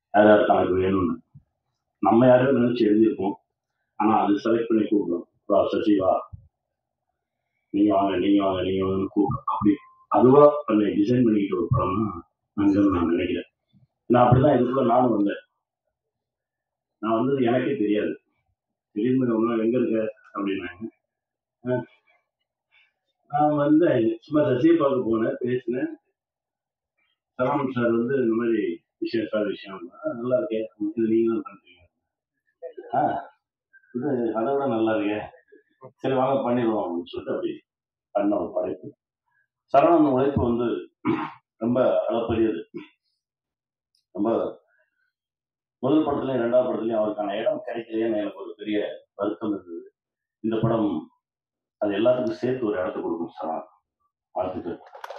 யார் யார் தனக்கு வேணும்னு நம்ம யாரையும் நினைச்சு எழுதியிருப்போம் ஆனா அது செலக்ட் பண்ணி கூப்பிடும் வா சசி வா நீங்க வாங்க நீங்க வாங்க நீங்க வாங்க கூப்பிடும் அப்படி அதுவா பண்ணி டிசைன் பண்ணிக்கிட்ட ஒரு படம் தான் அங்கன்னு நான் நினைக்கிறேன் நான் அப்படிதான் இதுக்குள்ள நானும் வந்தேன் நான் வந்தது எனக்கே தெரியாது திடீர்னு ஒன்றும் எங்க இருக்க அப்படின்னாங்க அஹ் நான் வந்தேன் சும்மா சசியை பார்க்க போனேன் பேசினேன் சரவணன் சார் வந்து இந்த மாதிரி விஷயம் சார் விஷயம் "ஆ, நல்லா இருக்கே இது நீங்க தான் பண்றீங்க ஆ இது அதை விட நல்லா இருக்கே சரி வாங்க பண்ணிடுவோம் அப்படின்னு சொல்லிட்டு அப்படி பண்ண ஒரு படைப்பு சரவணன் உழைப்பு வந்து ரொம்ப அளப்பரியது ரொம்ப முதல் படத்துலயும் ரெண்டாவது படத்துலயும் அவருக்கான இடம் கிடைக்கலையேன்னு எனக்கு ஒரு பெரிய வருத்தம் இருந்தது இந்த படம் அது எல்லாத்துக்கும் சேர்த்து ஒரு இடத்த கொடுக்கும் சரவணன் வாழ்த்துக்கள்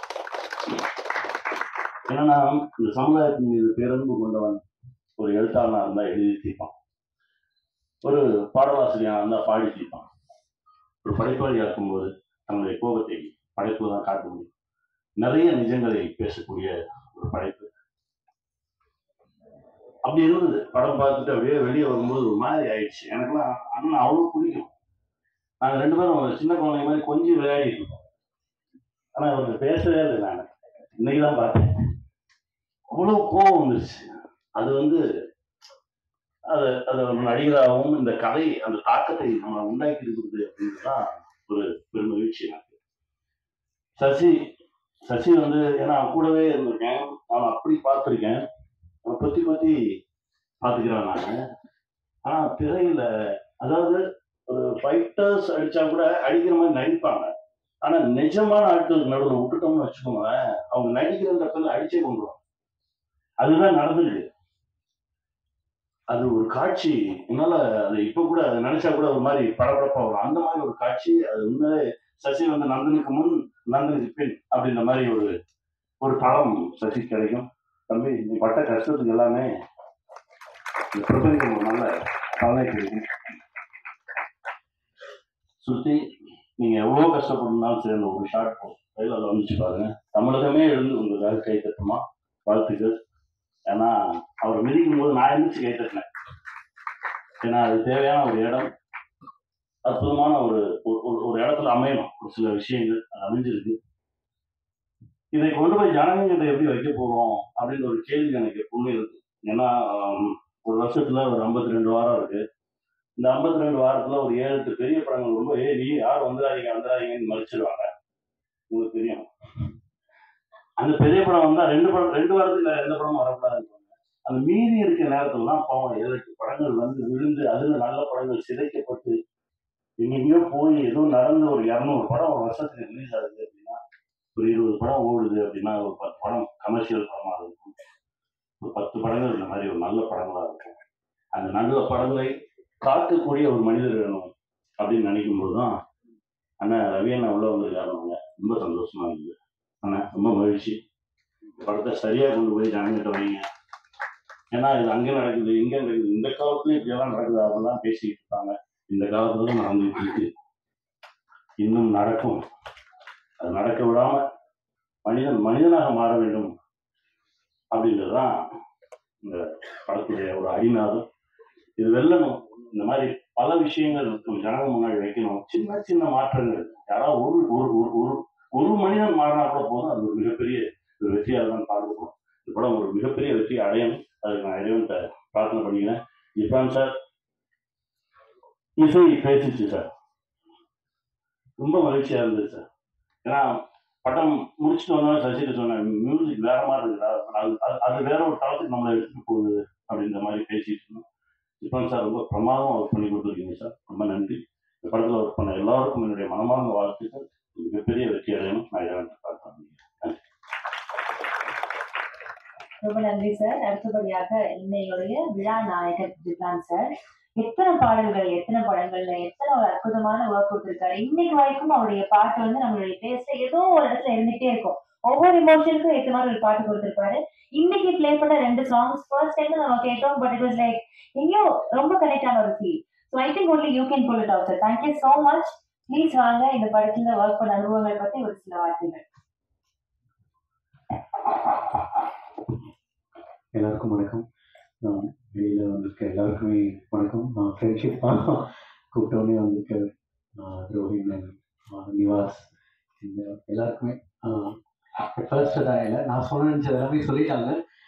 ஏன்னா இந்த சமுதாயத்தின் மீது பேரன்பு கொண்டவன் ஒரு எழுத்தாளனா இருந்தா எழுதி தீர்ப்பான் ஒரு பாடலாசிரியனா இருந்தா பாடி தீர்ப்பான் ஒரு படைப்பாளியா இருக்கும்போது தன்னுடைய கோபத்தை படைப்பு தான் காட்ட முடியும் நிறைய நிஜங்களை பேசக்கூடிய ஒரு படைப்பு அப்படி இருந்தது படம் பார்த்துட்டு அப்படியே வெளியே வரும்போது ஒரு மாதிரி ஆயிடுச்சு எனக்குலாம் அண்ணன் அவ்வளோ பிடிக்கும் நாங்கள் ரெண்டு பேரும் சின்ன குழந்தைங்க மாதிரி கொஞ்சம் விளையாடிட்டு இருக்கோம் ஆனா அவருக்கு பேசவே இல்லை நான் இன்னைக்கு தான் பார்த்தேன் அவ்வளோ கோபம் வந்துருச்சு அது வந்து அது அது ஒரு நடிகராகவும் இந்த கதை அந்த தாக்கத்தை நம்ம உண்டாக்கி இருக்குது அப்படின்றது தான் ஒரு பெரும் மகிழ்ச்சி எனக்கு சசி சசி வந்து ஏன்னா அவன் கூடவே இருந்திருக்கேன் அவன் அப்படி பார்த்துருக்கேன் அவன் பத்தி பத்தி பார்த்துக்கிறேன் நான் ஆனா திரையில அதாவது ஒரு ஃபைட்டர்ஸ் அடிச்சா கூட அடிக்கிற மாதிரி நடிப்பாங்க ஆனா நிஜமான ஆட்களுக்கு நடுவில் விட்டுட்டோம்னு வச்சுக்கோங்களேன் அவங்க நடிக்கிற இடத்துல அடிச்சே கொண்டுருவாங்க அதுதான் நடந்துருக்கு அது ஒரு காட்சி என்னால அது இப்ப கூட அதை நினைச்சா கூட ஒரு மாதிரி படபடப்பா வரும் அந்த மாதிரி ஒரு காட்சி அது உண்மையிலே சசி வந்து நந்தனுக்கு முன் நந்தனுக்கு பின் அப்படின்ற மாதிரி ஒரு ஒரு படம் சசி கிடைக்கும் தம்பி நீ பட்ட கஷ்டத்துக்கு எல்லாமே இந்த பிரபஞ்சம் ஒரு நல்ல பலனை கிடைக்கும் சுத்தி நீங்க எவ்வளவு கஷ்டப்பட்டிருந்தாலும் சரி அந்த ஒரு ஷார்ட் கையில் அதை வந்துச்சு பாருங்க தமிழகமே எழுந்து உங்களுக்காக கை தட்டுமா வாழ்த்துக்கள் ஏன்னா அவர் மிதிக்கும் போது நான் எழுந்திரிச்சு கை தட்டினேன் ஏன்னா அது தேவையான ஒரு இடம் அற்புதமான ஒரு ஒரு- ஒரு- ஒரு இடத்துல அமையணும் ஒரு சில விஷயங்கள் அது அமைஞ்சிருக்கு இதை கொண்டு போய் ஜனங்கிட்ட எப்படி வைக்க போறோம் அப்படின்னு ஒரு கேள்வி எனக்கு எப்பவுமே இருக்கு ஏன்னா ஆம், ஒரு வருஷத்துல ஒரு 52 ரெண்டு வாரம் இருக்கு இந்த 52 ரெண்டு வாரத்துல ஒரு ஏழு எட்டு பெரிய படங்கள் ரொம்ப ஏ நீ யார் வந்துடாதீங்க வந்துடாதீங்கன்னு மதிச்சிடுவாங்க உங்களுக்கு தெரியும் அந்த பெரிய படம் வந்தா ரெண்டு படம் ரெண்டு வாரத்துல எந்த படமும் வரக்கூடாதுன்னு அந்த மீதி இருக்க நேரத்துல தான் பாவம் ஏழு எட்டு படங்கள் வந்து விழுந்து அதுல நல்ல படங்கள் சிதைக்கப்பட்டு எங்கெங்கயோ போய் ஏதோ நடந்து ஒரு இரநூறு படம் ஒரு வருஷத்துக்கு ரிலீஸ் ஆகுது அப்படின்னா ஒரு இருபது படம் ஓடுது அப்படின்னா ஒரு பத்து படம் கமர்ஷியல் படமா இருக்கும் ஒரு பத்து படங்கள் இந்த மாதிரி ஒரு நல்ல படங்களா இருக்கும் அந்த நல்ல படங்களை காக்கக்கூடிய ஒரு மனிதர் வேணும் அப்படின்னு நினைக்கும் போது தான் அண்ணா ரவி அண்ணா உள்ள வந்திருக்காருங்க ரொம்ப சந்தோஷமா இருக்குது அண்ணா ரொம்ப மகிழ்ச்சி இந்த படத்தை சரியா கொண்டு போய் ஜனங்கிட்ட வைங்க ஏன்னா இது அங்க நடக்குது இங்க நடக்குது இந்த காலத்துலயும் இப்படியெல்லாம் நடக்குது அதெல்லாம் பேசிக்கிட்டு இருக்காங்க இந்த காலத்துல நடந்துட்டு இருக்கு இன்னும் நடக்கும் அது நடக்க விடாம மனிதன் மனிதனாக மாற வேண்டும் அப்படின்றதுதான் இந்த படத்துடைய ஒரு அடிநாதம் இது வெல்லணும் இந்த மாதிரி பல விஷயங்கள் நம்ம ஜனங்க முன்னாடி வைக்கணும் சின்ன சின்ன மாற்றங்கள் யாராவது ஒரு ஒரு ஒரு ஒரு ஒரு மனிதன் மாறினா கூட போதும் அது ஒரு மிகப்பெரிய ஒரு வெற்றியாக தான் பார்க்கணும் இந்த படம் ஒரு மிகப்பெரிய வெற்றி அடையணும் அதுக்கு நான் இறைவன்கிட்ட பிரார்த்தனை பண்ணிக்கிறேன் இப்ரான் சார் இசை பேசிச்சு சார் ரொம்ப மகிழ்ச்சியா இருந்தது சார் ஏன்னா பட்டம் முடிச்சுட்டு வந்தோம் சசிட்டு சொன்னேன் மியூசிக் வேற மாதிரி இருக்குதா அது அது- அது வேற ஒரு தளத்துக்கு நம்மளை எடுத்துட்டு போகுது அப்படின்ற மாதிரி பேசிட்டு இருந்தோம் இப்ரான் சார் ரொம்ப பிரமாதம் ஒர்க் பண்ணி கொடுத்துருக்கீங்க சார் ரொம்ப நன்றி இந்த படத்தில் ஒர்க் பண்ண எல்லாருக்கும் என்னுடைய மனமார்ந்த வாழ்த்துக்கள் மிகப்பெரிய வெற்றி அடையணும் நான் இறைவன் பிரார்த்தனை பண்ணிக்கிறேன் ரொம்ப நன்றி சார் அடுத்தபடியாக இன்னையுடைய விழா நாயகர் ஜிப்ரான் சார் எத்தனை பாடல்கள் எத்தனை படங்கள்ல எத்தனை ஒரு அற்புதமான ஒர்க் கொடுத்திருக்காரு இன்னைக்கு வரைக்கும் அவருடைய பாட்டு வந்து நம்மளுடைய டேஸ்ட்ல ஏதோ ஒரு இடத்துல இருந்துட்டே இருக்கும் ஒவ்வொரு இமோஷனுக்கும் ஏற்ற மாதிரி ஒரு பாட்டு கொடுத்திருப்பாரு இன்னைக்கு ப்ளே பண்ண ரெண்டு சாங்ஸ் ஃபர்ஸ்ட் டைம் நம்ம கேட்டோம் பட் இட் வாஸ் லைக் எங்கேயோ ரொம்ப கனெக்ட் ஆன ஒரு feel so I think only you can pull it out sir thank you so much please வாங்க இந்த படத்துல ஒர்க் பண்ண அனுபவங்கள் பத்தி ஒரு சில வார்த்தைகள் எல்லாருக்கும் வணக்கம் நான் வெளியில் வந்திருக்க எல்லாருக்குமே வணக்கம் நான் ஃப்ரெண்ட்ஷிப் தான் கூப்பிட்டோடனே வந்திருக்க ஆஹ் ரோஹின் ஆஹ் நிவாஸ் இந்த எல்லாருக்குமே ஃபர்ஸ்ட் தான் இல்லை நான் சொன்ன நினச்சது எல்லாமே சொல்லிட்டாங்க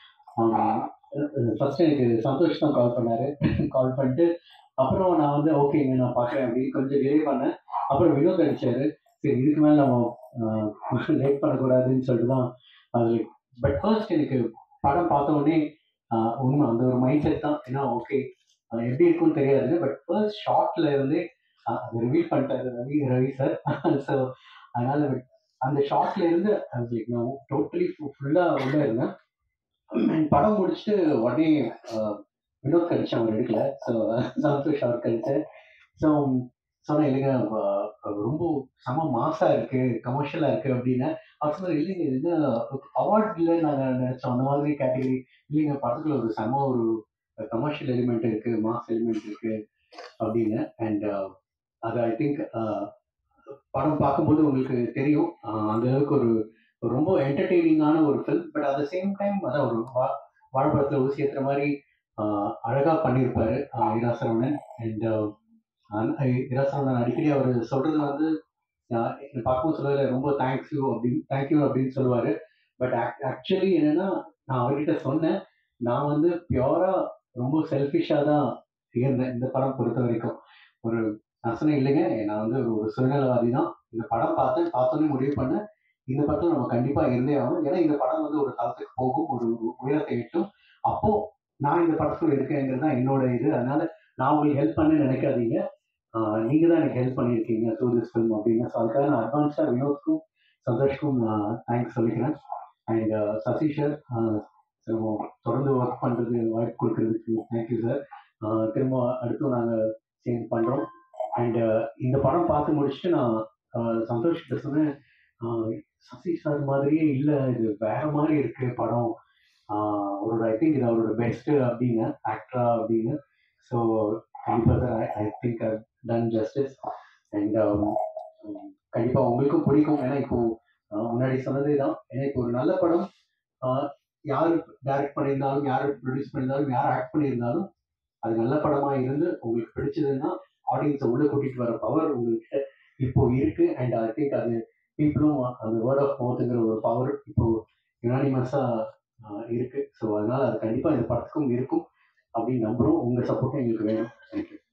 ஃபர்ஸ்ட் எனக்கு சந்தோஷ் தான் கால் பண்ணாரு கால் பண்ணிட்டு அப்புறம் நான் வந்து ஓகேங்க நான் பார்க்குறேன் அப்படின்னு கொஞ்சம் டிலே பண்ணேன் அப்புறம் வினோத் அடிச்சாரு சரி இதுக்கு மேலே நம்ம லேட் பண்ணக்கூடாதுன்னு சொல்லிட்டு தான் அது பட் ஃபர்ஸ்ட் எனக்கு படம் பார்த்த உடனே ஆஹ் உண்மை அந்த ஒரு மைண்ட் செட் தான் ஏன்னா ஓகே எப்படி இருக்கும்னு தெரியாது பட் ஃபர்ஸ்ட் ஷார்ட்ல இருந்தே ஆஹ் அது ரிவீல் பண்ணிட்டாரு ரவி ரவி சார் ஸோ அதனால but அந்த ஷார்ட்ல இருந்து அது நான் டோட்டலி ஃபுல்லாக உள்ள இருந்தேன் And படம் முடிச்சுட்டு உடனே ஆஹ் வினோத் கழிச்சு அவர் எடுக்கல ஸோ சந்தோஷ் அவர் கழிச்சு ஸோ சொன்னேன் இல்லைங்க ஆஹ் ரொம்ப செம மாசா இருக்கு கமர்ஷியலா இருக்கு அப்படின்னு அவர் சொன்னார் இல்லைங்க இது என்ன அவார்ட்ல நாங்கள் நினைச்சோம் அந்த மாதிரி கேட்டகரி இல்லைங்க படத்துல ஒரு செம ஒரு கமர்ஷியல் எலிமெண்ட் இருக்கு மாஸ் எலிமெண்ட் இருக்கு அப்படின்னு அண்ட் அது ஐ திங்க் படம் பார்க்கும்போது உங்களுக்கு தெரியும் ஆஹ் அந்த அளவுக்கு ஒரு ஒரு ரொம்ப என்டர்டெய்னிங்கான ஒரு film but at the same time அதான் ஒரு வா வாழைப்பழத்தில் ஊசி ஏற்றுற மாதிரி ஆஹ் அழகா பண்ணியிருப்பாரு ஆஹ் இரா சரவணன் அண்ட் இரா சரவணன் அடிக்கடி அவர் சொல்றது வந்து ஆஹ் என்னை பார்க்கும்போது சொல்லுவாரு ரொம்ப தேங்க்யூ அப்படின்னு தேங்க்யூ அப்படின்னு சொல்லுவாரு பட் ஆக்சுவலி என்னன்னா நான் அவர்கிட்ட சொன்னேன் நான் வந்து பியூரா ரொம்ப செல்ஃபிஷாக தான் இருந்தேன் இந்த படம் பொறுத்த வரைக்கும் ஒரு நான் சொன்னேன் இல்லைங்க நான் வந்து ஒரு ஒரு சுயநலவாதி தான் இந்த படம் பார்த்தேன் பார்த்தோன்னே முடிவு பண்ணேன் இந்த படத்தில் நம்ம கண்டிப்பாக இருந்தே ஆகணும் ஏன்னா இந்த படம் வந்து ஒரு தளத்துக்கு போகும் ஒரு ஒரு உயரத்தை எட்டும் அப்போ நான் இந்த படத்துக்குள்ள இருக்கேங்கிறது தான் என்னோட இது அதனால நான் உங்களுக்கு ஹெல்ப் பண்ண நினைக்காதீங்க ஆஹ் நீங்க தான் எனக்கு ஹெல்ப் பண்ணியிருக்கீங்க த்ரூ திஸ் ஃபிலிம் அப்படின்னு ஸோ அதுக்காக நான் அட்வான்ஸாக வினோத்க்கும் சந்தோஷ்க்கும் தேங்க்ஸ் சொல்லிக்கிறேன் அண்ட் சசி சார் தொடர்ந்து ஒர்க் பண்ணுறது வாய்ப்பு கொடுக்கறதுக்கு தேங்க்யூ சார் திரும்ப அடுத்து நாங்கள் சேர்ந்து பண்ணுறோம் அண்ட் இந்த படம் பார்த்து முடிச்சுட்டு நான் ஆஹ் சந்தோஷ் கிட்ட சொன்னேன் ஆஹ் சசி சார் மாதிரியே இல்லை இது வேற மாதிரி இருக்கு படம் ஆஹ் அவரோட ஐ திங்க் இது அவரோட பெஸ்ட் அப்படின்னு ஆக்டரா அப்படின்னு ஸோ கண்டிப்பாக sir I think done justice and கண்டிப்பாக உங்களுக்கும் பிடிக்கும் ஏன்னா இப்போ ஆஹ் முன்னாடி சொன்னதே தான் ஏன்னா இப்போ ஒரு நல்ல படம் ஆஹ் யார் டைரக்ட் பண்ணியிருந்தாலும் யார் ப்ரொடியூஸ் பண்ணியிருந்தாலும் யார் ஆக்ட் பண்ணியிருந்தாலும் அது நல்ல படமா இருந்து உங்களுக்கு பிடிச்சதுன்னா ஆடியன்ஸை உள்ள கூட்டிட்டு வர பவர் உங்ககிட்ட இப்போ இருக்கு அண்ட் ஐ திங்க் அது பீப்புளும் அந்த வேர்ட் ஆஃப் மவுத்துங்கிற ஒரு பவர் இப்போ யுனானிமஸா இருக்கு ஸோ அதனால அது கண்டிப்பா இந்த படத்துக்கும் இருக்கும் அப்படின்னு நம்புறோம் உங்க சப்போர்ட்டும் எங்களுக்கு வேணும் தேங்க்யூ